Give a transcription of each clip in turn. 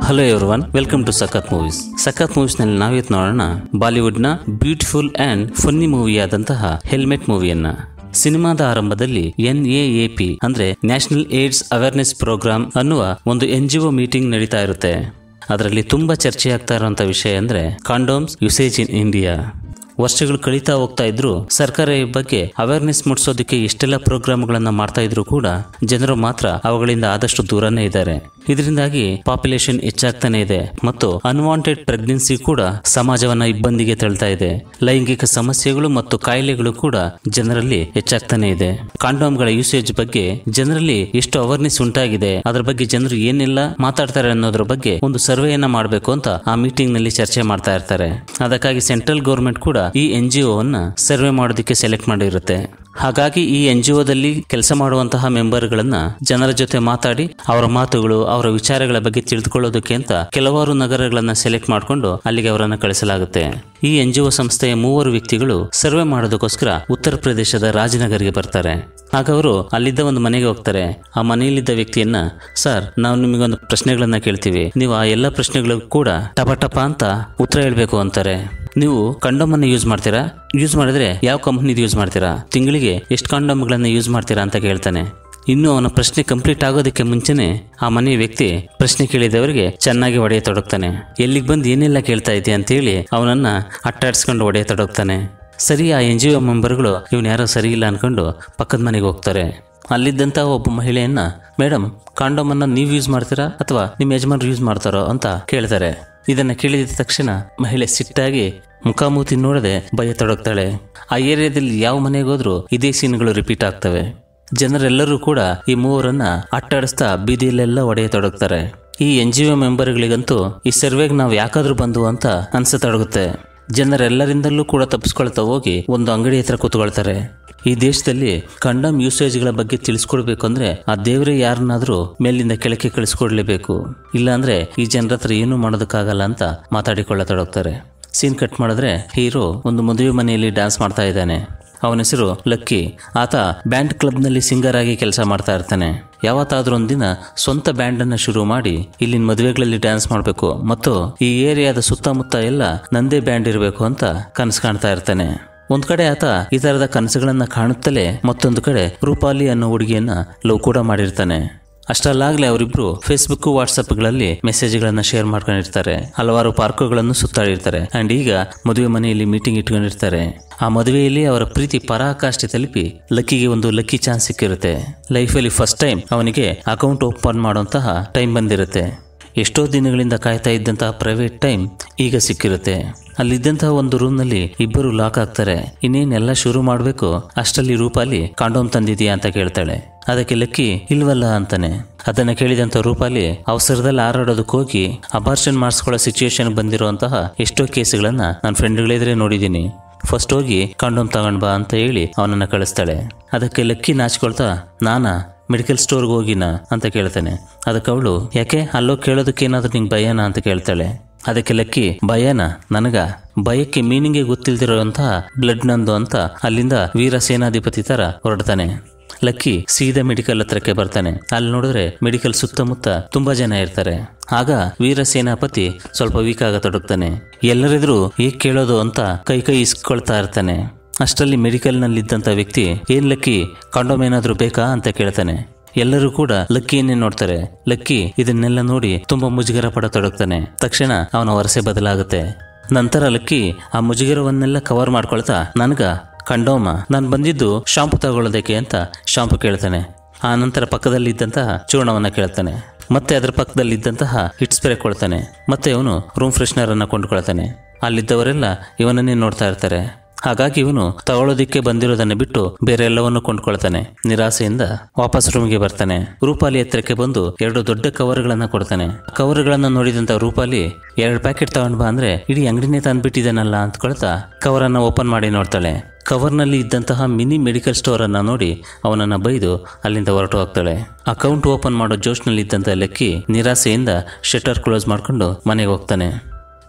hello everyone welcome to Sakath movies Sakath movies ನಲ್ಲಿ ನಾವಿತ್ ನೋಡೋಣ ಬಾಲಿವುಡ್ ನ ಬ್ಯೂಟಿಫುಲ್ ಅಂಡ್ ಫನ್ನಿ ಮೂವಿಯಾದಂತಹ ಹೆಲ್ಮೆಟ್ ಮೂವಿಯನ್ನ ಸಿನಿಮಾದ ಆರಂಭದಲ್ಲಿ ಎನ್ ಎ ಪಿ ಅಂದ್ರೆ ನ್ಯಾಷನಲ್ ಏಡ್ಸ್ ಅವೇರ್ನೆಸ್ ಪ್ರೋಗ್ರಾಮ್ ಅನ್ನುವ ಒಂದು ಎನ್ ಜಿ ಒ ಮೀಟಿಂಗ್ ನಡೀತಾ ಇರುತ್ತೆ ಅದರಲ್ಲಿ ತುಂಬಾ ಚರ್ಚೆ ಆಗ್ತಾ ಇರುವಂತ ವಿಷಯ ಅಂದ್ರೆ ಕಾಂಡೋಮ್ಸ್ ಯುಸೇಜ್ ಇನ್ ಇಂಡಿಯಾ ವರ್ಷಗಳು ಕಳೀತಾ ಹೋಗ್ತಾ ಇದ್ರು ಸರ್ಕಾರ ಈ ಬಗ್ಗೆ ಅವೇರ್ನೆಸ್ ಮೂಡಿಸೋದಕ್ಕೆ ಎಷ್ಟೆಲ್ಲ ಪ್ರೋಗ್ರಾಮ್ಗಳನ್ನ ಮಾಡ್ತಾ ಇದ್ರು ಕೂಡ ಜನರು ಮಾತ್ರ ಅವುಗಳಿಂದ ಆದಷ್ಟು ದೂರನೇ ಇದ್ದಾರೆ ಇದರಿಂದಾಗಿ ಪಾಪ್ಯುಲೇಷನ್ ಹೆಚ್ಚಾಗ್ತಾನೆ ಇದೆ ಮತ್ತು ಅನ್ವಾಂಟೆಡ್ ಪ್ರೆಗ್ನೆನ್ಸಿ ಕೂಡ ಸಮಾಜವನ್ನ ಇಬ್ಬಂದಿಗೆ ತಳ್ತಾ ಇದೆ ಲೈಂಗಿಕ ಸಮಸ್ಯೆಗಳು ಮತ್ತು ಕಾಯಿಲೆಗಳು ಕೂಡ ಜನರಲ್ಲಿ ಹೆಚ್ಚಾಗ್ತಾನೆ ಇದೆ ಕಾಂಡೋಮ್ಗಳ ಯೂಸೇಜ್ ಬಗ್ಗೆ ಜನರಲ್ಲಿ ಎಷ್ಟು ಅವೇರ್ನೆಸ್ ಉಂಟಾಗಿದೆ ಅದರ ಬಗ್ಗೆ ಜನರು ಏನೆಲ್ಲ ಮಾತಾಡ್ತಾರೆ ಅನ್ನೋದ್ರ ಬಗ್ಗೆ ಒಂದು ಸರ್ವೆಯನ್ನ ಮಾಡಬೇಕು ಅಂತ ಆ ಮೀಟಿಂಗ್ ನಲ್ಲಿ ಚರ್ಚೆ ಮಾಡ್ತಾ ಇರ್ತಾರೆ ಅದಕ್ಕಾಗಿ ಸೆಂಟ್ರಲ್ ಗೌರ್ಮೆಂಟ್ ಕೂಡ ಈ ಎನ್ ಜಿ ಅನ್ನ ಸರ್ವೆ ಮಾಡೋದಕ್ಕೆ ಸೆಲೆಕ್ಟ್ ಮಾಡಿರುತ್ತೆ ಹಾಗಾಗಿ ಈ ಎನ್ ಜಿ ಒದಲ್ಲಿ ಕೆಲಸ ಮಾಡುವಂತಹ ಮೆಂಬರ್ಗಳನ್ನ ಜನರ ಜೊತೆ ಮಾತಾಡಿ ಅವರ ಮಾತುಗಳು ಅವರ ವಿಚಾರಗಳ ಬಗ್ಗೆ ತಿಳಿದುಕೊಳ್ಳೋದಕ್ಕೆ ಅಂತ ಕೆಲವಾರು ನಗರಗಳನ್ನ ಸೆಲೆಕ್ಟ್ ಮಾಡಿಕೊಂಡು ಅಲ್ಲಿಗೆ ಅವರನ್ನ ಕಳಿಸಲಾಗುತ್ತೆ ಈ ಎನ್ ಜಿ ಒ ಸಂಸ್ಥೆಯ ಮೂವರು ವ್ಯಕ್ತಿಗಳು ಸರ್ವೆ ಮಾಡೋದಕ್ಕೋಸ್ಕರ ಉತ್ತರ ಪ್ರದೇಶದ ರಾಜನಗರ್ಗೆ ಬರ್ತಾರೆ ಆಗ ಅವರು ಅಲ್ಲಿದ್ದ ಒಂದು ಮನೆಗೆ ಹೋಗ್ತಾರೆ ಆ ಮನೆಯಲ್ಲಿದ್ದ ವ್ಯಕ್ತಿಯನ್ನ ಸರ್ ನಾವು ನಿಮಗೊಂದು ಪ್ರಶ್ನೆಗಳನ್ನ ಕೇಳ್ತೀವಿ ನೀವು ಆ ಎಲ್ಲ ಪ್ರಶ್ನೆಗಳಿಗೂ ಕೂಡ ಟಪ ಟಪ ಅಂತ ಉತ್ತರ ಹೇಳ್ಬೇಕು ಅಂತಾರೆ ನೀವು ಕಂಡೋಮ್ ಅನ್ನ ಯೂಸ್ ಮಾಡ್ತೀರಾ ಯೂಸ್ ಮಾಡಿದ್ರೆ ಯಾವ ಕಂಪ್ನಿದು ಯೂಸ್ ಮಾಡ್ತೀರಾ ತಿಂಗಳಿಗೆ ಎಷ್ಟು ಕಾಂಡೋಮ್ಗಳನ್ನ ಯೂಸ್ ಮಾಡ್ತೀರಾ ಅಂತ ಕೇಳ್ತಾನೆ ಇನ್ನು ಅವನ ಪ್ರಶ್ನೆ ಕಂಪ್ಲೀಟ್ ಆಗೋದಕ್ಕೆ ಮುಂಚೆನೆ ಆ ಮನೆಯ ವ್ಯಕ್ತಿ ಪ್ರಶ್ನೆ ಕೇಳಿದವರಿಗೆ ಚೆನ್ನಾಗಿ ಒಡೆಯತೊಡಗ್ತಾನೆ ಎಲ್ಲಿಗೆ ಬಂದು ಏನೆಲ್ಲ ಕೇಳ್ತಾ ಇದೆಯಾ ಅಂತೇಳಿ ಅವನನ್ನ ಅಟ್ಟಾಡ್ಸ್ಕೊಂಡು ಒಡೆಯತೊಡಗ್ತಾನೆ ಸರಿ ಆ ಎನ್ ಜಿ ಒ ಮೆಂಬರ್ಗಳು ಇವನ್ ಯಾರೋ ಸರಿ ಇಲ್ಲ ಅನ್ಕೊಂಡು ಪಕ್ಕದ ಮನೆಗೆ ಹೋಗ್ತಾರೆ ಅಲ್ಲಿದ್ದಂಥ ಒಬ್ಬ ಮಹಿಳೆಯನ್ನ ಮೇಡಮ್ ಕಾಂಡೋಮ್ ಅನ್ನ ನೀವು ಯೂಸ್ ಮಾಡ್ತೀರಾ ಅಥವಾ ನಿಮ್ಮ ಯಜಮಾನ್ರು ಯೂಸ್ ಮಾಡ್ತಾರೋ ಅಂತ ಕೇಳ್ತಾರೆ ಇದನ್ನ ಕೇಳಿದ ತಕ್ಷಣ ಮಹಿಳೆ ಸಿಟ್ಟಾಗಿ ಮುಖಾಮುಖಿ ನೋಡದೆ ಭಯತೊಡಗ್ತಾಳೆ ಆ ಏರಿಯಾದಲ್ಲಿ ಯಾವ ಮನೆಗೆ ಹೋದ್ರೂ ಇದೇ ಸೀನ್ಗಳು ರಿಪೀಟ್ ಆಗ್ತವೆ ಜನರೆಲ್ಲರೂ ಕೂಡ ಈ ಮೂವರನ್ನ ಅಟ್ಟಾಡಿಸ್ತಾ ಬೀದಿಯಲ್ಲೆಲ್ಲ ಒಡೆಯತೊಡಗ್ತಾರೆ ಈ ಎನ್ ಜಿ ಒ ಮೆಂಬರ್ಗಳಿಗಂತೂ ಈ ಸರ್ವೆಗೆ ನಾವು ಯಾಕಾದ್ರೂ ಬಂದು ಅಂತ ಅನ್ಸತೊಡಗುತ್ತೆ ಜನರೆಲ್ಲರಿಂದಲೂ ಕೂಡ ತಪ್ಪಿಸ್ಕೊಳ್ತಾ ಹೋಗಿ ಒಂದು ಅಂಗಡಿ ಹತ್ರ ಕೂತ್ಕೊಳ್ತಾರೆ ಈ ದೇಶದಲ್ಲಿ ಕಂಡಮ್ ಯೂಸೇಜ್ಗಳ ಬಗ್ಗೆ ತಿಳಿಸ್ಕೊಡ್ಬೇಕು ಅಂದ್ರೆ ಆ ದೇವರೇ ಯಾರನ್ನಾದ್ರೂ ಮೇಲಿಂದ ಕೆಳಕ್ಕೆ ಕಳಿಸ್ಕೊಡ್ಲೇಬೇಕು ಇಲ್ಲಾಂದ್ರೆ ಈ ಜನರ ಹತ್ರ ಏನೂ ಮಾಡೋದಕ್ಕಾಗಲ್ಲ ಅಂತ ಮಾತಾಡಿಕೊಳ್ಳತೊಡಗ್ತಾರೆ ಸೀನ್ ಕಟ್ ಮಾಡಿದ್ರೆ ಹೀರೋ ಒಂದು ಮದುವೆ ಮನೆಯಲ್ಲಿ ಡ್ಯಾನ್ಸ್ ಮಾಡ್ತಾ ಇದ್ದಾನೆ ಅವನ ಹೆಸರು ಲಕ್ಕಿ ಆತ ಬ್ಯಾಂಡ್ ಕ್ಲಬ್ನಲ್ಲಿ ಸಿಂಗರ್ ಆಗಿ ಕೆಲಸ ಮಾಡ್ತಾ ಇರ್ತಾನೆ ಯಾವತ್ತಾದ್ರೂ ಒಂದಿನ ಸ್ವಂತ ಬ್ಯಾಂಡ್ ಅನ್ನ ಶುರು ಮಾಡಿ ಇಲ್ಲಿನ ಮದುವೆಗಳಲ್ಲಿ ಡ್ಯಾನ್ಸ್ ಮಾಡಬೇಕು ಮತ್ತು ಈ ಏರಿಯಾದ ಸುತ್ತಮುತ್ತ ಎಲ್ಲ ನಂದೇ ಬ್ಯಾಂಡ್ ಇರಬೇಕು ಅಂತ ಕನಸು ಕಾಣ್ತಾ ಇರ್ತಾನೆ ಒಂದ್ ಕಡೆ ಆತ ಈ ತರದ ಕನಸುಗಳನ್ನ ಕಾಣುತ್ತಲೇ ಮತ್ತೊಂದು ಕಡೆ ರೂಪಾಲಿ ಅನ್ನೋ ಹುಡುಗಿಯನ್ನ ಲವ್ ಕೂಡ ಮಾಡಿರ್ತಾನೆ ಅಷ್ಟಲ್ಲಾಗ್ಲೇ ಅವರಿಬ್ರು ಫೇಸ್ಬುಕ್ ವಾಟ್ಸಪ್ಗಳಲ್ಲಿ ಮೆಸೇಜ್ಗಳನ್ನ ಶೇರ್ ಮಾಡ್ಕೊಂಡಿರ್ತಾರೆ ಹಲವಾರು ಪಾರ್ಕ್ಗಳನ್ನು ಸುತ್ತಾಡಿರ್ತಾರೆ ಅಂಡ್ ಈಗ ಮದುವೆ ಮನೆಯಲ್ಲಿ ಮೀಟಿಂಗ್ ಇಟ್ಕೊಂಡಿರ್ತಾರೆ ಆ ಮದುವೆಯಲ್ಲಿ ಅವರ ಪ್ರೀತಿ ಪರಾಕಾಷ್ಠೆ ತಲುಪಿ ಲಕ್ಕಿಗೆ ಒಂದು ಲಕ್ಕಿ ಚಾನ್ಸ್ ಸಿಕ್ಕಿರುತ್ತೆ ಲೈಫಲ್ಲಿ ಫಸ್ಟ್ ಟೈಮ್ ಅವನಿಗೆ ಅಕೌಂಟ್ ಓಪನ್ ಮಾಡುವಂತಹ ಟೈಮ್ ಬಂದಿರುತ್ತೆ ಎಷ್ಟೋ ದಿನಗಳಿಂದ ಕಾಯ್ತಾ ಇದ್ದಂತಹ ಪ್ರೈವೇಟ್ ಟೈಮ್ ಈಗ ಸಿಕ್ಕಿರುತ್ತೆ ಅಲ್ಲಿದ್ದಂತಹ ಒಂದು ರೂಮ್ನಲ್ಲಿ ಇಬ್ಬರು ಲಾಕ್ ಆಗ್ತಾರೆ ಇನ್ನೇನೆಲ್ಲ ಶುರು ಮಾಡಬೇಕು ಅಷ್ಟರಲ್ಲಿ ರೂಪಾಲಿ ಕಾಂಡೋಮ್ ತಂದಿದೀಯಾ ಅಂತ ಕೇಳ್ತಾಳೆ ಅದಕ್ಕೆ ಲಕ್ಕಿ ಇಲ್ವಲ್ಲ ಅಂತಾನೆ ಅದನ್ನ ಕೇಳಿದಂತ ರೂಪಾಲಿ ಅವಸರದಲ್ಲಿ ಹಾರಾಡೋದಕ್ಕೆ ಹೋಗಿ ಅಬಾರ್ಷನ್ ಮಾಡಿಸ್ಕೊಳ್ಳೋ ಸಿಚುಯೇಷನ್ ಬಂದಿರುವಂತಹ ಎಷ್ಟೋ ಕೇಸ್ಗಳನ್ನ ನನ್ನ ಫ್ರೆಂಡ್ಗಳೆದ್ರೆ ನೋಡಿದ್ದೀನಿ ಫಸ್ಟ್ ಹೋಗಿ ಕಾಂಡೋಮ್ ತಗೊಂಡ್ ಬಾ ಅಂತ ಹೇಳಿ ಅವನನ್ನ ಕಳಿಸ್ತಾಳೆ ಅದಕ್ಕೆ ಲಕ್ಕಿ ನಾಚ್ಕೊಳ್ತಾ ನಾನಾ ಮೆಡಿಕಲ್ ಸ್ಟೋರ್ಗೆ ಹೋಗಿನ ಅಂತ ಕೇಳ್ತಾನೆ ಅದಕ್ಕೆ ಅವಳು ಯಾಕೆ ಅಲ್ಲೋ ಕೇಳೋದಕ್ಕೆ ಏನಾದ್ರೂ ನಿಂಗೆ ಭಯನ ಅಂತ ಕೇಳ್ತಾಳೆ ಅದಕ್ಕೆ ಲಕ್ಕಿ ಭಯನ ನನಗ ಭಯಕ್ಕೆ ಮೀನಿಂಗ್ಗೆ ಗೊತ್ತಿಲ್ದಿರೋಂತಹ ಬ್ಲಡ್ ನಂದು ಅಂತ ಅಲ್ಲಿಂದ ವೀರ ಸೇನಾಧಿಪತಿ ತರ ಹೊರಡ್ತಾನೆ ಲಕ್ಕಿ ಸೀದಾ ಮೆಡಿಕಲ್ ಹತ್ರಕ್ಕೆ ಬರ್ತಾನೆ ಅಲ್ಲಿ ನೋಡಿದ್ರೆ ಮೆಡಿಕಲ್ ಸುತ್ತಮುತ್ತ ತುಂಬಾ ಜನ ಇರ್ತಾರೆ ಆಗ ವೀರ ಸೇನಾಪತಿ ಸ್ವಲ್ಪ ವೀಕ್ ಆಗತೊಡಗ್ತಾನೆ ಎಲ್ಲರೆದುರು ಹೇಗ್ ಕೇಳೋದು ಅಂತ ಕೈ ಕೈ ಇಸ್ಕೊಳ್ತಾ ಇರ್ತಾನೆ ಅಷ್ಟರಲ್ಲಿ ಮೆಡಿಕಲ್ನಲ್ಲಿದ್ದಂಥ ವ್ಯಕ್ತಿ ಏನ್ ಲಕ್ಕಿ ಕಾಂಡೋಮ್ ಏನಾದ್ರೂ ಬೇಕಾ ಅಂತ ಕೇಳ್ತಾನೆ ಎಲ್ಲರೂ ಕೂಡ ಲಕ್ಕಿಯನ್ನೇ ನೋಡ್ತಾರೆ ಲಕ್ಕಿ ಇದನ್ನೆಲ್ಲ ನೋಡಿ ತುಂಬಾ ಮುಜುಗರ ಪಡತೊಡಗ್ತಾನೆ ತಕ್ಷಣ ಅವನ ವರಸೆ ಬದಲಾಗುತ್ತೆ ನಂತರ ಲಕ್ಕಿ ಆ ಮುಜುಗರವನ್ನೆಲ್ಲ ಕವರ್ ಮಾಡ್ಕೊಳ್ತಾ ನನ್ಗ ಕಂಡೋಮ ನಾನು ಬಂದಿದ್ದು ಶಾಂಪು ತಗೊಳ್ಳೋದಕ್ಕೆ ಅಂತ ಶಾಂಪು ಕೇಳ್ತಾನೆ ಆ ನಂತರ ಪಕ್ಕದಲ್ಲಿದ್ದಂತಹ ಚೂರ್ಣವನ್ನ ಕೇಳ್ತಾನೆ ಮತ್ತೆ ಅದರ ಪಕ್ಕದಲ್ಲಿದ್ದಂತಹ ಹಿಟ್ ಸ್ಪ್ರೇ ಕೊಳ್ತಾನೆ ಮತ್ತೆ ಅವನು ರೂಮ್ ಫ್ರೆಶ್ನರ್ ಅನ್ನ ಕೊಂಡ್ಕೊಳ್ತಾನೆ ಅಲ್ಲಿದ್ದವರೆಲ್ಲ ಇವನನ್ನೇ ನೋಡ್ತಾ ಇರ್ತಾರೆ ಹಾಗಾಗಿ ಇವನು ತಗೊಳ್ಳೋದಿಕ್ಕೆ ಬಂದಿರೋದನ್ನ ಬಿಟ್ಟು ಬೇರೆ ಎಲ್ಲವನ್ನೂ ಕೊಂಡ್ಕೊಳ್ತಾನೆ ನಿರಾಸೆಯಿಂದ ವಾಪಸ್ ರೂಮ್ಗೆ ಬರ್ತಾನೆ ರೂಪಾಲಿ ಹತ್ರಕ್ಕೆ ಬಂದು ಎರಡು ದೊಡ್ಡ ಕವರ್ಗಳನ್ನ ಕೊಡ್ತಾನೆ ಕವರ್ಗಳನ್ನ ನೋಡಿದಂತ ರೂಪಾಲಿ ಎರಡು ಪ್ಯಾಕೆಟ್ ತಗೊಂಡ್ ಬಾ ಅಂದ್ರೆ ಇಡೀ ಅಂಗಡಿನೇ ತಂದ್ಬಿಟ್ಟಿದ್ದಾನಲ್ಲ ಅಂದ್ಕೊಳ್ತಾ ಕವರ್ ಅನ್ನ ಓಪನ್ ಮಾಡಿ ನೋಡ್ತಾಳೆ ಕವರ್ನಲ್ಲಿ ಇದ್ದಂತಹ ಮಿನಿ ಮೆಡಿಕಲ್ ಸ್ಟೋರ್ ಅನ್ನ ನೋಡಿ ಅವನನ್ನ ಬೈದು ಅಲ್ಲಿಂದ ಹೊರಟು ಹೋಗ್ತಾಳೆ ಅಕೌಂಟ್ ಓಪನ್ ಮಾಡೋ ಜೋಶ್ನಲ್ಲಿ ಇದ್ದಂತ ಲೆಕ್ಕಿ ನಿರಾಸೆಯಿಂದ ಶಟರ್ ಕ್ಲೋಸ್ ಮಾಡ್ಕೊಂಡು ಮನೆಗೆ ಹೋಗ್ತಾನೆ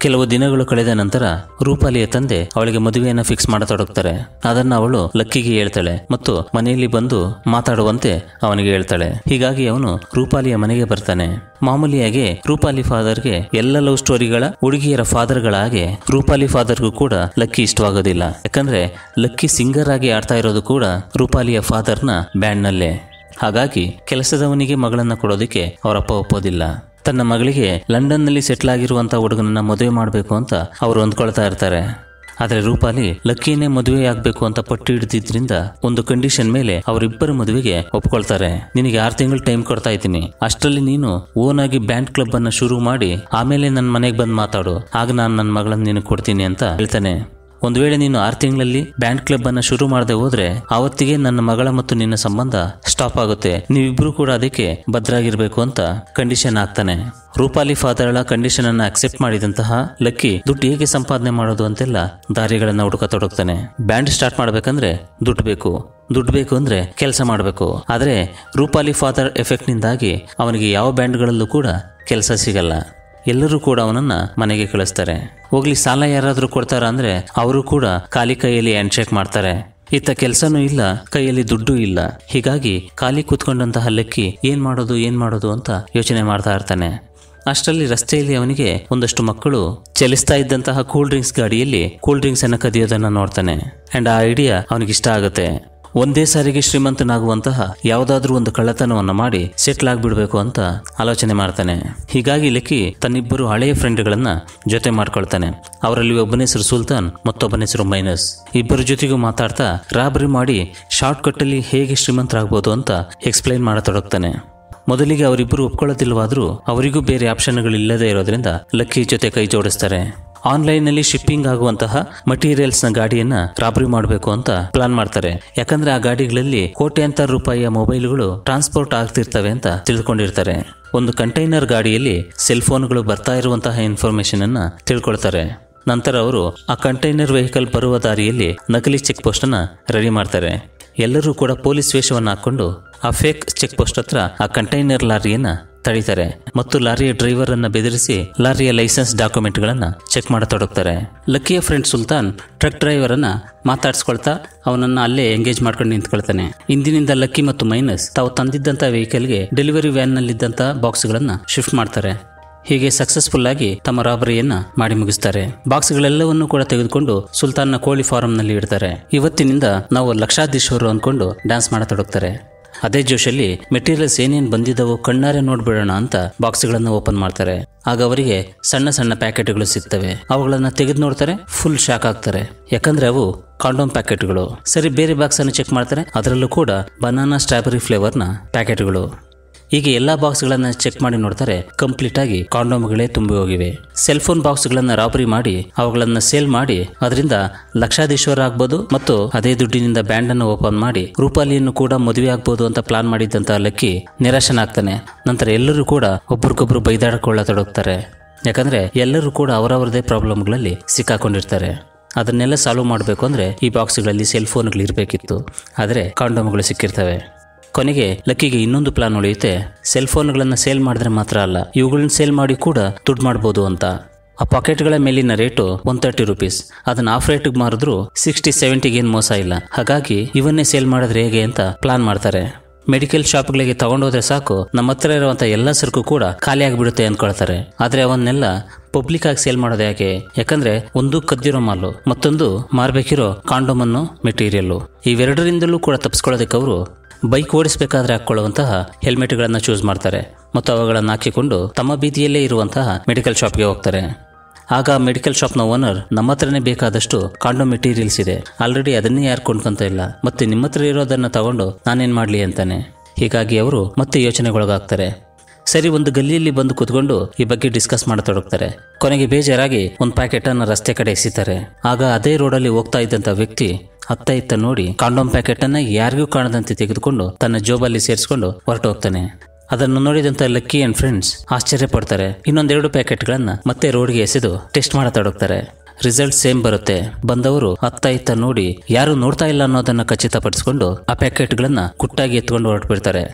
ಕೆಲವು ದಿನಗಳು ಕಳೆದ ನಂತರ ರೂಪಾಲಿಯ ತಂದೆ ಅವಳಿಗೆ ಮದುವೆಯನ್ನ ಫಿಕ್ಸ್ ಮಾಡತೊಡಗ್ತಾರೆ ಅದನ್ನ ಅವಳು ಲಕ್ಕಿಗೆ ಹೇಳ್ತಾಳೆ ಮತ್ತು ಮನೆಯಲ್ಲಿ ಬಂದು ಮಾತಾಡುವಂತೆ ಅವನಿಗೆ ಹೇಳ್ತಾಳೆ ಹೀಗಾಗಿ ಅವನು ರೂಪಾಲಿಯ ಮನೆಗೆ ಬರ್ತಾನೆ ಮಾಮೂಲಿಯಾಗಿ ರೂಪಾಲಿ ಫಾದರ್ಗೆ ಎಲ್ಲ ಲವ್ ಸ್ಟೋರಿಗಳ ಹುಡುಗಿಯರ ಫಾದರ್ಗಳ ಹಾಗೆ ರೂಪಾಲಿ ಫಾದರ್ಗೂ ಕೂಡ ಲಕ್ಕಿ ಇಷ್ಟವಾಗೋದಿಲ್ಲ ಯಾಕಂದ್ರೆ ಲಕ್ಕಿ ಸಿಂಗರ್ ಆಗಿ ಆಡ್ತಾ ಇರೋದು ಕೂಡ ರೂಪಾಲಿಯ ಫಾದರ್ನ ಬ್ಯಾಂಡ್ನಲ್ಲೇ ಹಾಗಾಗಿ ಕೆಲಸದವನಿಗೆ ಮಗಳನ್ನ ಕೊಡೋದಕ್ಕೆ ಅವರಪ್ಪ ಒಪ್ಪೋದಿಲ್ಲ ತನ್ನ ಮಗಳಿಗೆ ಲಂಡನ್ನಲ್ಲಿ ಸೆಟ್ಲ್ ಆಗಿರುವಂಥ ಹುಡುಗನನ್ನ ಮದುವೆ ಮಾಡಬೇಕು ಅಂತ ಅವರು ಹೊಂದ್ಕೊಳ್ತಾ ಇರ್ತಾರೆ ಆದರೆ ರೂಪಾಲಿ ಲಕ್ಕಿನೇ ಮದುವೆ ಆಗಬೇಕು ಅಂತ ಪಟ್ಟು ಹಿಡಿದಿದ್ರಿಂದ ಒಂದು ಕಂಡೀಷನ್ ಮೇಲೆ ಅವರಿಬ್ಬರ ಮದುವೆಗೆ ಒಪ್ಕೊಳ್ತಾರೆ ನಿನಗೆ ಆರು ತಿಂಗಳು ಟೈಮ್ ಕೊಡ್ತಾ ಇದ್ದೀನಿ ಅಷ್ಟರಲ್ಲಿ ನೀನು ಓನ್ ಆಗಿ ಬ್ಯಾಂಡ್ ಕ್ಲಬ್ ಅನ್ನ ಶುರು ಮಾಡಿ ಆಮೇಲೆ ನನ್ನ ಮನೆಗೆ ಬಂದು ಮಾತಾಡು ಆಗ ನಾನು ನನ್ನ ಮಗಳನ್ನ ನಿನಗೆ ಕೊಡ್ತೀನಿ ಅಂತ ಹೇಳ್ತಾನೆ ಒಂದು ವೇಳೆ ನೀನು ಆರು ತಿಂಗಳಲ್ಲಿ ಬ್ಯಾಂಡ್ ಕ್ಲಬ್ ಅನ್ನ ಶುರು ಮಾಡದೆ ಹೋದ್ರೆ ಆವತ್ತಿಗೆ ನನ್ನ ಮಗಳ ಮತ್ತು ನಿನ್ನ ಸಂಬಂಧ ಸ್ಟಾಪ್ ಆಗುತ್ತೆ ನೀವಿಬ್ರು ಕೂಡ ಅದಕ್ಕೆ ಭದ್ರಾಗಿರ್ಬೇಕು ಅಂತ ಕಂಡೀಷನ್ ಆಗ್ತಾನೆ ರೂಪಾಲಿ ಫಾದರ್ಳ ಕಂಡೀಷನ್ ಅನ್ನ ಅಕ್ಸೆಪ್ಟ್ ಮಾಡಿದಂತಹ ಲಕ್ಕಿ ದುಡ್ಡು ಹೇಗೆ ಸಂಪಾದನೆ ಮಾಡೋದು ಅಂತೆಲ್ಲ ದಾರಿಗಳನ್ನ ಹುಡುಕತೊಡಗ್ತಾನೆ ಬ್ಯಾಂಡ್ ಸ್ಟಾರ್ಟ್ ಮಾಡ್ಬೇಕಂದ್ರೆ ದುಡ್ಡು ಬೇಕು ದುಡ್ಡು ಬೇಕು ಅಂದ್ರೆ ಕೆಲಸ ಮಾಡಬೇಕು ಆದರೆ ರೂಪಾಲಿ ಫಾದರ್ ಎಫೆಕ್ಟ್ ನಿಂದಾಗಿ ಅವನಿಗೆ ಯಾವ ಬ್ಯಾಂಡ್ಗಳಲ್ಲೂ ಕೂಡ ಕೆಲಸ ಸಿಗಲ್ಲ ಎಲ್ಲರೂ ಕೂಡ ಅವನನ್ನ ಮನೆಗೆ ಕಳಿಸ್ತಾರೆ ಹೋಗ್ಲಿ ಸಾಲ ಯಾರಾದರೂ ಕೊಡ್ತಾರ ಅಂದ್ರೆ ಅವರು ಕೂಡ ಖಾಲಿ ಕೈಯಲ್ಲಿ ಹ್ಯಾಂಡ್ ಶೇಕ್ ಮಾಡ್ತಾರೆ ಇತ್ತ ಕೆಲಸನೂ ಇಲ್ಲ ಕೈಯಲ್ಲಿ ದುಡ್ಡು ಇಲ್ಲ ಹೀಗಾಗಿ ಖಾಲಿ ಕೂತ್ಕೊಂಡಂತಹ ಲಕ್ಕಿ ಏನ್ ಮಾಡೋದು ಏನ್ ಮಾಡೋದು ಅಂತ ಯೋಚನೆ ಮಾಡ್ತಾ ಇರ್ತಾನೆ ಅಷ್ಟರಲ್ಲಿ ರಸ್ತೆಯಲ್ಲಿ ಅವನಿಗೆ ಒಂದಷ್ಟು ಮಕ್ಕಳು ಚಲಿಸ್ತಾ ಇದ್ದಂತಹ ಕೂಲ್ ಡ್ರಿಂಕ್ಸ್ ಗಾಡಿಯಲ್ಲಿ ಕೂಲ್ ಡ್ರಿಂಕ್ಸ್ ಅನ್ನು ಕದಿಯೋದನ್ನ ನೋಡ್ತಾನೆ ಅಂಡ್ ಆ ಐಡಿಯಾ ಅವನಿಗೆ ಇಷ್ಟ ಆಗುತ್ತೆ ಒಂದೇ ಸಾರಿಗೆ ಶ್ರೀಮಂತನಾಗುವಂತಹ ಯಾವುದಾದ್ರೂ ಒಂದು ಕಳ್ಳತನವನ್ನು ಮಾಡಿ ಸೆಟ್ಲ್ ಆಗ್ಬಿಡ್ಬೇಕು ಅಂತ ಆಲೋಚನೆ ಮಾಡ್ತಾನೆ ಹೀಗಾಗಿ ಲೆಕ್ಕಿ ತನ್ನಿಬ್ಬರು ಹಳೆಯ ಫ್ರೆಂಡ್ಗಳನ್ನ ಜೊತೆ ಮಾಡ್ಕೊಳ್ತಾನೆ ಅವರಲ್ಲಿ ಒಬ್ಬನ ಹೆಸರು ಸುಲ್ತಾನ್ ಮತ್ತೊಬ್ಬನ ಹೆಸರು ಮೈನಸ್ ಇಬ್ಬರ ಜೊತೆಗೂ ಮಾತಾಡ್ತಾ ರಾಬರಿ ಮಾಡಿ ಶಾರ್ಟ್ ಕಟ್ಟಲ್ಲಿ ಹೇಗೆ ಶ್ರೀಮಂತರಾಗ್ಬೋದು ಅಂತ ಎಕ್ಸ್ಪ್ಲೈನ್ ಮಾಡತೊಡಗ್ತಾನೆ ಮೊದಲಿಗೆ ಅವರಿಬ್ಬರು ಒಪ್ಕೊಳ್ಳೋದಿಲ್ವಾದ್ರೂ ಅವರಿಗೂ ಬೇರೆ ಆಪ್ಷನ್ಗಳಿಲ್ಲದೆ ಇರೋದ್ರಿಂದ ಲಕ್ಕಿ ಜೊತೆ ಕೈ ಜೋಡಿಸ್ತಾರೆ ಆನ್ಲೈನ್ನಲ್ಲಿ ಶಿಪ್ಪಿಂಗ್ ಆಗುವಂತಹ ಮಟೀರಿಯಲ್ಸ್ನ ಗಾಡಿಯನ್ನ ರಾಬರಿ ಮಾಡಬೇಕು ಅಂತ ಪ್ಲಾನ್ ಮಾಡ್ತಾರೆ ಯಾಕಂದ್ರೆ ಆ ಗಾಡಿಗಳಲ್ಲಿ ಕೋಟ್ಯಾಂತರ ರೂಪಾಯಿಯ ಮೊಬೈಲ್ಗಳು ಟ್ರಾನ್ಸ್ಪೋರ್ಟ್ ಆಗ್ತಿರ್ತವೆ ಅಂತ ತಿಳ್ಕೊಂಡಿರ್ತಾರೆ ಒಂದು ಕಂಟೈನರ್ ಗಾಡಿಯಲ್ಲಿ ಸೆಲ್ ಫೋನ್ಗಳು ಬರ್ತಾ ಇರುವಂತಹ ಇನ್ಫಾರ್ಮೇಶನ್ ಅನ್ನ ತಿಳ್ಕೊಳ್ತಾರೆ ನಂತರ ಅವರು ಆ ಕಂಟೈನರ್ ವೆಹಿಕಲ್ ಬರುವ ದಾರಿಯಲ್ಲಿ ನಕಲಿ ಚೆಕ್ ಪೋಸ್ಟ್ ಅನ್ನ ರೆಡಿ ಮಾಡ್ತಾರೆ ಎಲ್ಲರೂ ಕೂಡ ಪೊಲೀಸ್ ವೇಷವನ್ನು ಹಾಕೊಂಡು ಆ ಫೇಕ್ ಚೆಕ್ ಪೋಸ್ಟ್ ಹತ್ರ ಆ ಕಂಟೈನರ್ ಲಾರಿಯನ್ನ ತಡೀತಾರೆ ಮತ್ತು ಲಾರಿಯ ಡ್ರೈವರ್ ಅನ್ನ ಬೆದರಿಸಿ ಲಾರಿಯ ಲೈಸೆನ್ಸ್ ಡಾಕ್ಯುಮೆಂಟ್ ಗಳನ್ನ ಚೆಕ್ ಮಾಡತೊಡಗ್ತಾರೆ ಲಕ್ಕಿಯ ಫ್ರೆಂಡ್ ಸುಲ್ತಾನ್ ಟ್ರಕ್ ಡ್ರೈವರ್ ಅನ್ನ ಮಾತಾಡ್ಸ್ಕೊಳ್ತಾ ಅವನನ್ನ ಅಲ್ಲೇ ಎಂಗೇಜ್ ಮಾಡ್ಕೊಂಡು ನಿಂತ್ಕೊಳ್ತಾನೆ ಇಂದಿನಿಂದ ಲಕ್ಕಿ ಮತ್ತು ಮೈನಸ್ ತಾವು ತಂದಿದ್ದಂತ ವೆಹಿಕಲ್ಗೆ ಡೆಲಿವರಿ ವ್ಯಾನ್ ನಲ್ಲಿದ್ದಂತ ಬಾಕ್ಸ್ ಗಳನ್ನ ಶಿಫ್ಟ್ ಮಾಡ್ತಾರೆ ಹೀಗೆ ಸಕ್ಸಸ್ಫುಲ್ ಆಗಿ ತಮ್ಮ ರಾಬರಿಯನ್ನ ಮಾಡಿ ಮುಗಿಸ್ತಾರೆ ಬಾಕ್ಸ್ಗಳೆಲ್ಲವನ್ನೂ ಕೂಡ ತೆಗೆದುಕೊಂಡು ಸುಲ್ತಾನ್ನ ಕೋಳಿ ಫಾರಂನಲ್ಲಿ ಇಡ್ತಾರೆ ಇವತ್ತಿನಿಂದ ನಾವು ಲಕ್ಷಾಧೀಶ್ವರು ಅನ್ಕೊಂಡು ಡ್ಯಾನ್ಸ್ ಮಾಡತೊಡಗ್ತಾರೆ ಅದೇ ಜೋಶಲ್ಲಿ ಮೆಟೀರಿಯಲ್ಸ್ ಏನೇನು ಬಂದಿದ್ದವೋ ಕಣ್ಣಾರೆ ನೋಡ್ಬಿಡೋಣ ಅಂತ ಬಾಕ್ಸ್ಗಳನ್ನು ಓಪನ್ ಮಾಡ್ತಾರೆ ಆಗ ಅವರಿಗೆ ಸಣ್ಣ ಸಣ್ಣ ಪ್ಯಾಕೆಟ್ಗಳು ಸಿಗ್ತವೆ ಅವುಗಳನ್ನ ತೆಗೆದು ನೋಡ್ತಾರೆ ಫುಲ್ ಶಾಕ್ ಆಗ್ತಾರೆ ಯಾಕಂದ್ರೆ ಅವು ಕಾಂಡೋಮ್ ಪ್ಯಾಕೆಟ್ಗಳು ಸರಿ ಬೇರೆ ಬಾಕ್ಸ್ ಅನ್ನು ಚೆಕ್ ಮಾಡ್ತಾರೆ ಅದರಲ್ಲೂ ಕೂಡ ಬನಾನಾ ಸ್ಟ್ರಾಬೆರಿ ಫ್ಲೇವರ್ನ ಪ್ಯಾಕೆಟ್ಗಳು ಹೀಗೆ ಎಲ್ಲಾ ಬಾಕ್ಸ್ಗಳನ್ನ ಚೆಕ್ ಮಾಡಿ ನೋಡ್ತಾರೆ ಕಂಪ್ಲೀಟ್ ಆಗಿ ಕಾಂಡೋಮ್ಗಳೇ ತುಂಬಿ ಹೋಗಿವೆ ಸೆಲ್ ಫೋನ್ ಬಾಕ್ಸ್ಗಳನ್ನ ರಾಬರಿ ಮಾಡಿ ಅವುಗಳನ್ನ ಸೇಲ್ ಮಾಡಿ ಅದರಿಂದ ಲಕ್ಷಾಧೀಶ್ವರ ಆಗ್ಬೋದು ಮತ್ತು ಅದೇ ದುಡ್ಡಿನಿಂದ ಬ್ಯಾಂಡ್ ಅನ್ನು ಓಪನ್ ಮಾಡಿ ರೂಪಾಲಿಯನ್ನು ಕೂಡ ಮದುವೆ ಆಗ್ಬೋದು ಅಂತ ಪ್ಲಾನ್ ಮಾಡಿದ್ದಂತ ಲಕ್ಕಿ ನಿರಾಶನಾಗ್ತಾನೆ ನಂತರ ಎಲ್ಲರೂ ಕೂಡ ಒಬ್ರಿಗೊಬ್ರು ಬೈದಾಡಿಕೊಳ್ಳತೊಡಗ್ತಾರೆ ಯಾಕಂದ್ರೆ ಎಲ್ಲರೂ ಕೂಡ ಅವರವರದೇ ಪ್ರಾಬ್ಲಮ್ಗಳಲ್ಲಿ ಸಿಕ್ಕಾಕೊಂಡಿರ್ತಾರೆ ಅದನ್ನೆಲ್ಲ ಸಾಲ್ವ್ ಮಾಡಬೇಕು ಅಂದ್ರೆ ಈ ಬಾಕ್ಸ್ಗಳಲ್ಲಿ ಸೆಲ್ ಫೋನ್ಗಳು ಇರಬೇಕಿತ್ತು ಆದರೆ ಕಾಂಡೋಮ್ಗಳು ಸಿಕ್ಕಿರ್ತವೆ ಕೊನೆಗೆ ಲಕ್ಕಿಗೆ ಇನ್ನೊಂದು ಪ್ಲಾನ್ ಉಳಿಯುತ್ತೆ ಸೆಲ್ ಫೋನ್ಗಳನ್ನು ಸೇಲ್ ಮಾಡಿದ್ರೆ ಮಾತ್ರ ಅಲ್ಲ ಇವುಗಳನ್ನ ಸೇಲ್ ಮಾಡಿ ಕೂಡ ದುಡ್ಡು ಮಾಡ್ಬೋದು ಅಂತ ಆ ಪಾಕೆಟ್ಗಳ ಮೇಲಿನ ರೇಟು ಒನ್ ತರ್ಟಿ ರುಪೀಸ್ ಅದನ್ನ ಆಫ್ ರೇಟಿಗೆ ಮಾರಿದ್ರು ಸಿಕ್ಸ್ಟಿ ಸೆವೆಂಟಿಗೆ ಏನು ಮೋಸ ಇಲ್ಲ ಹಾಗಾಗಿ ಇವನ್ನೇ ಸೇಲ್ ಮಾಡಿದ್ರೆ ಹೇಗೆ ಅಂತ ಪ್ಲಾನ್ ಮಾಡ್ತಾರೆ ಮೆಡಿಕಲ್ ಶಾಪ್ಗಳಿಗೆ ತಗೊಂಡೋದ್ರೆ ಸಾಕು ನಮ್ಮ ಹತ್ರ ಇರುವಂತ ಎಲ್ಲ ಸರಕು ಕೂಡ ಖಾಲಿ ಆಗಿಬಿಡುತ್ತೆ ಅನ್ಕೊಳ್ತಾರೆ ಆದ್ರೆ ಅವನ್ನೆಲ್ಲ ಪಬ್ಲಿಕ್ ಆಗಿ ಸೇಲ್ ಮಾಡೋದು ಯಾಕೆ ಯಾಕಂದ್ರೆ ಒಂದು ಕದ್ದಿರೋ ಮಾಲು ಮತ್ತೊಂದು ಮಾರ್ಬೇಕಿರೋ ಕಾಂಡೋಮ್ ಅನ್ನೋ ಮೆಟೀರಿಯಲ್ಲು ಇವೆರಡರಿಂದಲೂ ಕೂಡ ತಪ್ಪಿಸ್ಕೊಳ್ಳೋದಕ್ಕೆ ಅವರು ಬೈಕ್ ಓಡಿಸಬೇಕಾದ್ರೆ ಹಾಕೊಳ್ಳುವಂತಹ ಹೆಲ್ಮೆಟ್ಗಳನ್ನು ಚೂಸ್ ಮಾಡ್ತಾರೆ ಮತ್ತು ಅವುಗಳನ್ನು ಹಾಕಿಕೊಂಡು ತಮ್ಮ ಬೀದಿಯಲ್ಲೇ ಇರುವಂತಹ ಮೆಡಿಕಲ್ ಶಾಪ್ಗೆ ಹೋಗ್ತಾರೆ ಆಗ ಮೆಡಿಕಲ್ ಶಾಪ್ನ ಓನರ್ ನಮ್ಮ ಹತ್ರನೇ ಬೇಕಾದಷ್ಟು ಕಾಂಡೋ ಮೆಟೀರಿಯಲ್ಸ್ ಇದೆ ಆಲ್ರೆಡಿ ಅದನ್ನೇ ಯಾರು ಕೊಂಡ್ಕೊಂತ ಇಲ್ಲ ಮತ್ತೆ ನಿಮ್ಮ ಹತ್ರ ಇರೋದನ್ನ ತಗೊಂಡು ನಾನೇನ್ ಮಾಡ್ಲಿ ಅಂತಾನೆ ಹೀಗಾಗಿ ಅವರು ಮತ್ತೆ ಯೋಚನೆಗೊಳಗಾಗ್ತಾರೆ ಸರಿ ಒಂದು ಗಲ್ಲಿಯಲ್ಲಿ ಬಂದು ಕುತ್ಕೊಂಡು ಈ ಬಗ್ಗೆ ಡಿಸ್ಕಸ್ ಮಾಡತೊಡಗ್ತಾರೆ ಕೊನೆಗೆ ಬೇಜಾರಾಗಿ ಒಂದು ಪ್ಯಾಕೆಟ್ ಅನ್ನ ರಸ್ತೆ ಕಡೆ ಎಸಿತಾರೆ ಆಗ ಅದೇ ರೋಡಲ್ಲಿ ಹೋಗ್ತಾ ಇದ್ದಂತ ವ್ಯಕ್ತಿ ಅತ್ತ ಇತ್ತ ನೋಡಿ ಕಾಂಡೋಮ್ ಪ್ಯಾಕೆಟ್ ಅನ್ನ ಯಾರಿಗೂ ಕಾಣದಂತೆ ತೆಗೆದುಕೊಂಡು ತನ್ನ ಜೋಬಲ್ಲಿ ಸೇರಿಸ್ಕೊಂಡು ಹೊರಟು ಹೋಗ್ತಾನೆ ಅದನ್ನು ನೋಡಿದಂತ ಲಕ್ಕಿ ಅಂಡ್ ಫ್ರೆಂಡ್ಸ್ ಆಶ್ಚರ್ಯ ಪಡ್ತಾರೆ ಇನ್ನೊಂದೆರಡು ಪ್ಯಾಕೆಟ್ಗಳನ್ನ ಮತ್ತೆ ರೋಡ್ಗೆ ಎಸೆದು ಟೆಸ್ಟ್ ಮಾಡತೊಡಗ್ತಾರೆ ರಿಸಲ್ಟ್ ಸೇಮ್ ಬರುತ್ತೆ ಬಂದವರು ಅತ್ತ ಇತ್ತ ನೋಡಿ ಯಾರು ನೋಡ್ತಾ ಇಲ್ಲ ಅನ್ನೋದನ್ನ ಖಚಿತಪಡಿಸಿಕೊಂಡು ಆ ಪ್ಯಾಕೆಟ್ಗಳನ್ನ ಕುಟ್ಟಾಗಿ ಎತ್ಕೊಂಡು ಹೊರಟು ಬಿಡ್ತಾರೆ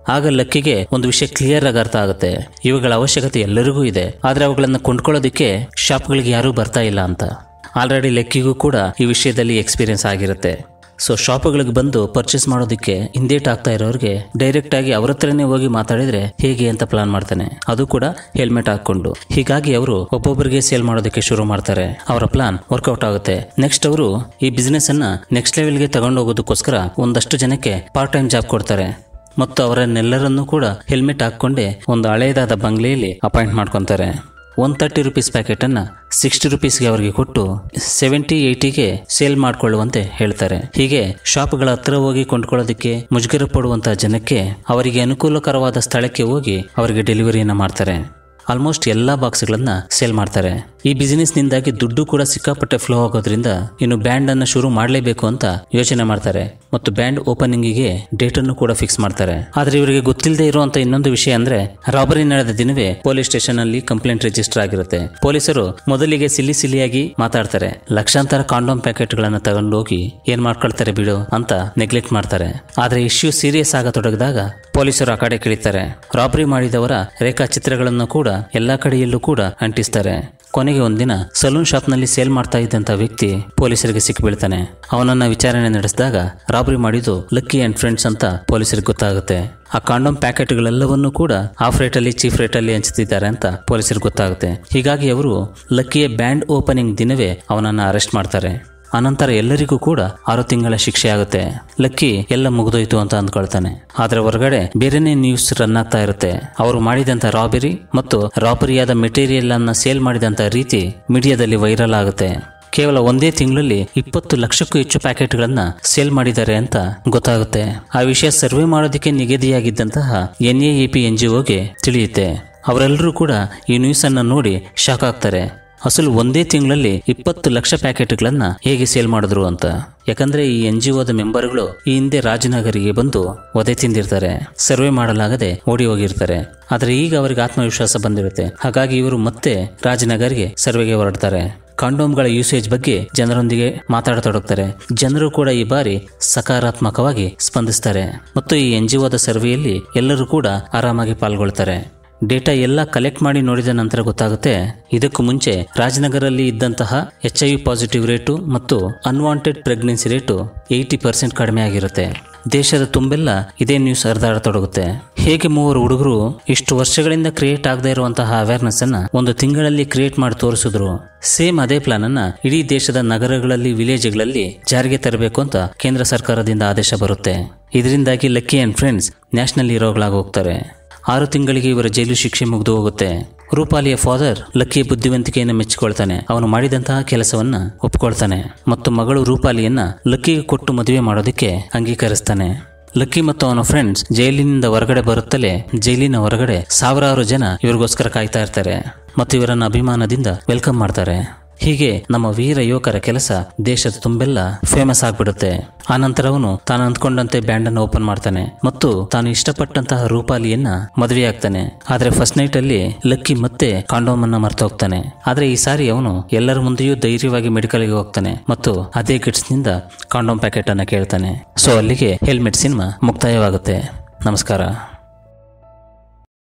ಆಗ ಲಕ್ಕಿಗೆ ಒಂದು ವಿಷಯ ಕ್ಲಿಯರ್ ಆಗಿ ಅರ್ಥ ಆಗುತ್ತೆ ಇವುಗಳ ಅವಶ್ಯಕತೆ ಎಲ್ಲರಿಗೂ ಇದೆ ಆದ್ರೆ ಅವುಗಳನ್ನು ಕೊಂಡ್ಕೊಳ್ಳೋದಕ್ಕೆ ಶಾಪ್ಗಳಿಗೆ ಯಾರೂ ಬರ್ತಾ ಇಲ್ಲ ಅಂತ ಆಲ್ರೆಡಿ ಲಕ್ಕಿಗೂ ಕೂಡ ಈ ವಿಷಯದಲ್ಲಿ ಎಕ್ಸ್ಪೀರಿಯನ್ಸ್ ಆಗಿರುತ್ತೆ ಸೊ ಶಾಪ್ಗಳಿಗೆ ಬಂದು ಪರ್ಚೇಸ್ ಮಾಡೋದಕ್ಕೆ ಹಿಂದೇಟ್ ಆಗ್ತಾ ಇರೋರಿಗೆ ಡೈರೆಕ್ಟ್ ಆಗಿ ಅವ್ರ ಹತ್ರನೇ ಹೋಗಿ ಮಾತಾಡಿದ್ರೆ ಹೇಗೆ ಅಂತ ಪ್ಲಾನ್ ಮಾಡ್ತಾನೆ ಅದು ಕೂಡ ಹೆಲ್ಮೆಟ್ ಹಾಕೊಂಡು ಹೀಗಾಗಿ ಅವರು ಒಬ್ಬೊಬ್ಬರಿಗೆ ಸೇಲ್ ಮಾಡೋದಕ್ಕೆ ಶುರು ಮಾಡ್ತಾರೆ ಅವರ ಪ್ಲಾನ್ ವರ್ಕೌಟ್ ಆಗುತ್ತೆ ನೆಕ್ಸ್ಟ್ ಅವರು ಈ ಬಿಸ್ನೆಸ್ ಅನ್ನ ನೆಕ್ಸ್ಟ್ ಲೆವೆಲ್ಗೆ ತಗೊಂಡು ಹೋಗೋದಕ್ಕೋಸ್ಕರ ಒಂದಷ್ಟು ಜನಕ್ಕೆ ಪಾರ್ಟ್ ಟೈಮ್ ಜಾಬ್ ಕೊಡ್ತಾರೆ ಮತ್ತು ಅವರನ್ನೆಲ್ಲರನ್ನೂ ಕೂಡ ಹೆಲ್ಮೆಟ್ ಹಾಕೊಂಡೆ ಒಂದು ಹಳೆಯದಾದ ಬಂಗ್ಲೆಯಲ್ಲಿ ಅಪಾಯಿಂಟ್ ಮಾಡ್ಕೊತಾರೆ ಒನ್ ತರ್ಟಿ ರುಪೀಸ್ ಪ್ಯಾಕೆಟನ್ನು ಸಿಕ್ಸ್ಟಿ ರುಪೀಸ್ಗೆ ಅವರಿಗೆ ಕೊಟ್ಟು ಸೆವೆಂಟಿ ಏಯ್ಟಿಗೆ ಸೇಲ್ ಮಾಡಿಕೊಳ್ಳುವಂತೆ ಹೇಳ್ತಾರೆ ಹೀಗೆ ಶಾಪ್ಗಳ ಹತ್ರ ಹೋಗಿ ಕೊಂಡ್ಕೊಳ್ಳೋದಕ್ಕೆ ಮುಜುಗರ ಪಡುವಂತಹ ಜನಕ್ಕೆ ಅವರಿಗೆ ಅನುಕೂಲಕರವಾದ ಸ್ಥಳಕ್ಕೆ ಹೋಗಿ ಅವರಿಗೆ ಡೆಲಿವರಿಯನ್ನು ಮಾಡ್ತಾರೆ ಆಲ್ಮೋಸ್ಟ್ ಎಲ್ಲಾ ಬಾಕ್ಸ್ಗಳನ್ನ ಸೇಲ್ ಮಾಡ್ತಾರೆ ಈ ಬಿಸಿನೆಸ್ ನಿಂದಾಗಿ ದುಡ್ಡು ಕೂಡ ಸಿಕ್ಕಾಪಟ್ಟೆ ಫ್ಲೋ ಆಗೋದ್ರಿಂದ ಇನ್ನು ಬ್ಯಾಂಡ್ ಅನ್ನ ಶುರು ಮಾಡಲೇಬೇಕು ಅಂತ ಯೋಚನೆ ಮಾಡ್ತಾರೆ ಮತ್ತು ಬ್ಯಾಂಡ್ ಓಪನಿಂಗಿಗೆ ಡೇಟ್ ಅನ್ನು ಕೂಡ ಫಿಕ್ಸ್ ಮಾಡ್ತಾರೆ ಆದ್ರೆ ಇವರಿಗೆ ಗೊತ್ತಿಲ್ಲದೆ ಇರುವಂತ ಇನ್ನೊಂದು ವಿಷಯ ಅಂದ್ರೆ ರಾಬರಿ ನಡೆದ ದಿನವೇ ಪೊಲೀಸ್ ಸ್ಟೇಷನ್ ಅಲ್ಲಿ ಕಂಪ್ಲೇಂಟ್ ರಿಜಿಸ್ಟರ್ ಆಗಿರುತ್ತೆ ಪೊಲೀಸರು ಮೊದಲಿಗೆ ಸಿಲ್ಲಿ ಸಿಲಿಯಾಗಿ ಮಾತಾಡ್ತಾರೆ ಲಕ್ಷಾಂತರ ಕಾಂಡೋಮ್ ಪ್ಯಾಕೆಟ್ ಗಳನ್ನ ತಗೊಂಡು ಹೋಗಿ ಏನ್ ಮಾಡ್ಕೊಳ್ತಾರೆ ಬಿಡು ಅಂತ ನೆಗ್ಲೆಕ್ಟ್ ಮಾಡ್ತಾರೆ ಆದ್ರೆ ಇಶ್ಯೂ ಸೀರಿಯಸ್ ಆಗತೊಡಗಿದಾಗ ಪೊಲೀಸರು ಆ ಕಡೆ ಕಿಳಿತಾರೆ ರಾಬರಿ ಮಾಡಿದವರ ರೇಖಾಚಿತ್ರಗಳನ್ನು ಕೂಡ ಎಲ್ಲಾ ಕಡೆಯಲ್ಲೂ ಕೂಡ ಅಂಟಿಸ್ತಾರೆ ಕೊನೆಗೆ ಒಂದಿನ ಸಲೂನ್ ಶಾಪ್ನಲ್ಲಿ ಸೇಲ್ ಮಾಡ್ತಾ ಇದ್ದಂತ ವ್ಯಕ್ತಿ ಪೊಲೀಸರಿಗೆ ಸಿಕ್ಕಿಬೀಳ್ತಾನೆ ಅವನನ್ನ ವಿಚಾರಣೆ ನಡೆಸಿದಾಗ ರಾಬರಿ ಮಾಡಿದ್ದು ಲಕ್ಕಿ ಅಂಡ್ ಫ್ರೆಂಡ್ಸ್ ಅಂತ ಪೊಲೀಸರಿಗೆ ಗೊತ್ತಾಗುತ್ತೆ ಆ ಕಾಂಡೋಮ್ ಪ್ಯಾಕೆಟ್ಗಳೆಲ್ಲವನ್ನೂ ಕೂಡ ಆಫ್ ರೇಟಲ್ಲಿ ಚೀಫ್ ರೇಟಲ್ಲಿ ಹಂಚುತ್ತಿದ್ದಾರೆ ಅಂತ ಪೊಲೀಸರಿಗೆ ಗೊತ್ತಾಗುತ್ತೆ ಹೀಗಾಗಿ ಅವರು ಲಕ್ಕಿಯ ಬ್ಯಾಂಡ್ ಓಪನಿಂಗ್ ದಿನವೇ ಅವನನ್ನ ಅರೆಸ್ಟ್ ಮಾಡ್ತಾರೆ ಅನಂತರ ಎಲ್ಲರಿಗೂ ಕೂಡ ಆರು ತಿಂಗಳ ಶಿಕ್ಷೆ ಆಗುತ್ತೆ ಲಕ್ಕಿ ಎಲ್ಲ ಮುಗಿದೋಯ್ತು ಅಂತ ಅಂದ್ಕೊಳ್ತಾನೆ ಆದ್ರೆ ಹೊರಗಡೆ ಬೇರೆನೇ ನ್ಯೂಸ್ ರನ್ ಆಗ್ತಾ ಇರುತ್ತೆ ಅವರು ಮಾಡಿದಂತ ರಾಬರಿ ಮತ್ತು ರಾಬರಿಯಾದ ಮೆಟೀರಿಯಲ್ ಅನ್ನ ಸೇಲ್ ಮಾಡಿದಂತ ರೀತಿ ಮೀಡಿಯಾದಲ್ಲಿ ವೈರಲ್ ಆಗುತ್ತೆ ಕೇವಲ ಒಂದೇ ತಿಂಗಳಲ್ಲಿ ಇಪ್ಪತ್ತು ಲಕ್ಷಕ್ಕೂ ಹೆಚ್ಚು ಪ್ಯಾಕೆಟ್ಗಳನ್ನ ಸೇಲ್ ಮಾಡಿದ್ದಾರೆ ಅಂತ ಗೊತ್ತಾಗುತ್ತೆ ಆ ವಿಷಯ ಸರ್ವೆ ಮಾಡೋದಕ್ಕೆ ನಿಗದಿಯಾಗಿದ್ದಂತಹ N A P N G ಒಗೆ ತಿಳಿಯುತ್ತೆ ಅವರೆಲ್ಲರೂ ಕೂಡ ಈ ನ್ಯೂಸ್ ಅನ್ನ ನೋಡಿ ಶಾಕ್ ಆಗ್ತಾರೆ ಅಸಲು ಒಂದೇ ತಿಂಗಳಲ್ಲಿ ಇಪ್ಪತ್ತು ಲಕ್ಷ ಪ್ಯಾಕೆಟ್ಗಳನ್ನ ಹೇಗೆ ಸೇಲ್ ಮಾಡಿದ್ರು ಅಂತ ಯಾಕಂದ್ರೆ ಈ ಎನ್ ಜಿ ಒದ ಮೆಂಬರ್ಗಳು ಈ ಹಿಂದೆ ರಾಜನಗರಿಗೆ ಬಂದು ಒದೆ ತಿಂದಿರ್ತಾರೆ ಸರ್ವೆ ಮಾಡಲಾಗದೆ ಓಡಿ ಹೋಗಿರ್ತಾರೆ ಆದ್ರೆ ಈಗ ಅವರಿಗೆ ಆತ್ಮವಿಶ್ವಾಸ ಬಂದಿರುತ್ತೆ ಹಾಗಾಗಿ ಇವರು ಮತ್ತೆ ರಾಜನಗರಿಗೆ ಸರ್ವೆಗೆ ಹೊರಡ್ತಾರೆ ಕಾಂಡೋಮ್ಗಳ ಯೂಸೇಜ್ ಬಗ್ಗೆ ಜನರೊಂದಿಗೆ ಮಾತಾಡತೊಡಗ್ತಾರೆ ಜನರು ಕೂಡ ಈ ಬಾರಿ ಸಕಾರಾತ್ಮಕವಾಗಿ ಸ್ಪಂದಿಸ್ತಾರೆ ಮತ್ತು ಈ ಎನ್ ಜಿ ಒದ ಸರ್ವೆಯಲ್ಲಿ ಎಲ್ಲರೂ ಕೂಡ ಆರಾಮಾಗಿ ಪಾಲ್ಗೊಳ್ತಾರೆ ಡೇಟಾ ಎಲ್ಲ ಕಲೆಕ್ಟ್ ಮಾಡಿ ನೋಡಿದ ನಂತರ ಗೊತ್ತಾಗುತ್ತೆ ಇದಕ್ಕೂ ಮುಂಚೆ ರಾಜನಗರಲ್ಲಿ ಇದ್ದಂತಹ H I V positive rate ಮತ್ತು unwanted pregnancy rate eighty percent ಕಡಿಮೆ ಆಗಿರುತ್ತೆ ದೇಶದ ತುಂಬೆಲ್ಲ ಇದೇ ನ್ಯೂಸ್ ಹರಿದಾಡತೊಡಗುತ್ತೆ ಹೇಗೆ ಮೂವರು ಹುಡುಗರು ಇಷ್ಟು ವರ್ಷಗಳಿಂದ ಕ್ರಿಯೇಟ್ ಆಗದೆ ಇರುವಂತಹ ಅವೇರ್ನೆಸ್ ಅನ್ನ ಒಂದು ತಿಂಗಳಲ್ಲಿ ಕ್ರಿಯೇಟ್ ಮಾಡಿ ತೋರಿಸಿದ್ರು ಸೇಮ್ ಅದೇ ಪ್ಲಾನ್ ಅನ್ನ ಇಡೀ ದೇಶದ ನಗರಗಳಲ್ಲಿ ವಿಲೇಜ್ಗಳಲ್ಲಿ ಜಾರಿಗೆ ತರಬೇಕು ಅಂತ ಕೇಂದ್ರ ಸರ್ಕಾರದಿಂದ ಆದೇಶ ಬರುತ್ತೆ ಇದರಿಂದಾಗಿ ಲಕ್ಕಿ ಅಂಡ್ ಫ್ರೆಂಡ್ಸ್ ನ್ಯಾಷನಲ್ ಹೀರೋಗಳಾಗಿ ಹೋಗ್ತಾರೆ ಆರು ತಿಂಗಳಿಗೆ ಇವರ ಜೈಲು ಶಿಕ್ಷೆ ಮುಗಿದು ಹೋಗುತ್ತೆ ರೂಪಾಲಿಯ ಫಾದರ್ ಲಕ್ಕಿಯ ಬುದ್ಧಿವಂತಿಕೆಯನ್ನು ಮೆಚ್ಚಿಕೊಳ್ತಾನೆ ಅವನು ಮಾಡಿದಂತಹ ಕೆಲಸವನ್ನ ಒಪ್ಕೊಳ್ತಾನೆ ಮತ್ತು ಮಗಳು ರೂಪಾಲಿಯನ್ನ ಲಕ್ಕಿಗೆ ಕೊಟ್ಟು ಮದುವೆ ಮಾಡೋದಕ್ಕೆ ಅಂಗೀಕರಿಸ್ತಾನೆ ಲಕ್ಕಿ ಮತ್ತು ಅವನ ಫ್ರೆಂಡ್ಸ್ ಜೈಲಿನಿಂದ ಹೊರಗಡೆ ಬರುತ್ತಲೇ ಜೈಲಿನ ಹೊರಗಡೆ ಸಾವಿರಾರು ಜನ ಇವರಿಗೋಸ್ಕರ ಕಾಯ್ತಾ ಇರ್ತಾರೆ ಮತ್ತು ಇವರನ್ನ ಅಭಿಮಾನದಿಂದ ವೆಲ್ಕಮ್ ಮಾಡ್ತಾರೆ ಹೀಗೆ ನಮ್ಮ ವೀರ ಯುವಕರ ಕೆಲಸ ದೇಶದ ತುಂಬೆಲ್ಲ ಫೇಮಸ್ ಆಗ್ಬಿಡುತ್ತೆ ಆನಂತರ ಅವನು ತಾನು ಅಂದ್ಕೊಂಡಂತೆ ಬ್ಯಾಂಡ್ ಅನ್ನು ಓಪನ್ ಮಾಡ್ತಾನೆ ಮತ್ತು ತಾನು ಇಷ್ಟಪಟ್ಟಂತಹ ರೂಪಾಲಿಯನ್ನ ಮದುವೆ ಆಗ್ತಾನೆ ಆದ್ರೆ ಫಸ್ಟ್ ನೈಟ್ ಅಲ್ಲಿ ಲಕ್ಕಿ ಮತ್ತೆ ಕಾಂಡೋಮ್ ಅನ್ನ ಮರ್ತು ಹೋಗ್ತಾನೆ ಆದ್ರೆ ಈ ಸಾರಿ ಅವನು ಎಲ್ಲರ ಮುಂದೆಯೂ ಧೈರ್ಯವಾಗಿ ಮೆಡಿಕಲ್ಗೆ ಹೋಗ್ತಾನೆ ಮತ್ತು ಅದೇ ಕಿಟ್ಸ್ ನಿಂದ ಕಾಂಡೋಮ್ ಪ್ಯಾಕೆಟ್ ಅನ್ನ ಕೇಳ್ತಾನೆ ಸೊ ಅಲ್ಲಿಗೆ ಹೆಲ್ಮೆಟ್ ಸಿನಿಮಾ ಮುಕ್ತಾಯವಾಗುತ್ತೆ ನಮಸ್ಕಾರ